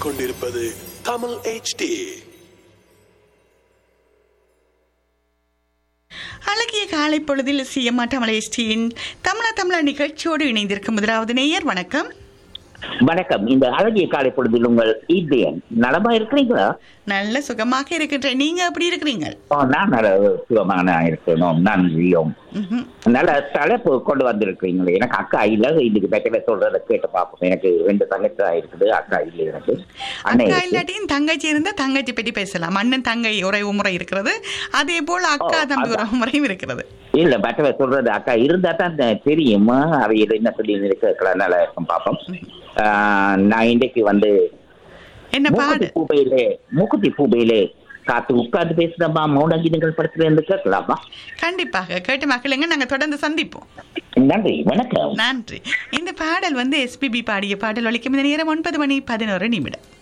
கேட்டுக்கொண்டிருப்பது தமிழ் HD அழகிய காலை பொழுதில் சிஎம்ஆ தமிழேஷ்டியின் தமிழா தமிழா நிகழ்ச்சியோடு இணைந்திருக்கும் முதலாவது நேயர் வணக்கம் வணக்கம் இந்த அழகிய காலை பொழுதில் உங்கள் இதயன் நலமா இருக்கிறீங்களா நல்ல சுகமாக இருக்கின்றேன் நீங்க எப்படி இருக்கிறீங்க ஓ, நான் நல்ல சுகமான இருக்கணும் நன்றியும் ம்ஹும். நல்ல தலைப்பு கொண்டு வந்திருக்கிறீங்களே எனக்கு அக்கா இல்ல இன்னைக்கு பேக்கல சொல்றத கேட்டு பார்ப்போம் எனக்கு ரெண்டு தங்கச்சி தான் இருக்குது அக்கா இல்லை எனக்கு அண்ணன் அக்கா இருக்கு. இல்லாட்டியும் தங்கச்சி இருந்தா தங்கச்சி பற்றி பேசலாம் அண்ணன் தங்கை உறவு முறை இருக்கிறது அதே போல் அக்கா ஓ, தம்பி அதான். உறவு முறையும் இருக்கிறது இல்ல பட்டவ சொல்றது அக்கா இருந்தா தான் தெ- தெரியுமா அவையில என்ன சொல்லி இருக்கலாம் நல்லா இருக்கும் பார்ப்போம் ஆஹ், நான் இன்றைக்கு வந்து என்ன பாடு மூக்குத்தி பூபையிலே மூக்குத்தி பூபையிலே காத்து உட்கார்ந்து பேசுறப்பா மௌனகீதங்கள் படத்துல இருந்து கேட்கலாமா கண்டிப்பாக கேட்டு மக்களுங்க நாங்க தொடர்ந்து சந்திப்போம் நன்றி வணக்கம் நன்றி இந்த பாடல் வந்து எஸ்பிபி பாடிய பாடல் ஒலிக்கும் இந்த நேரம் ஒன்பது மணி பதினோரு நிமிடம்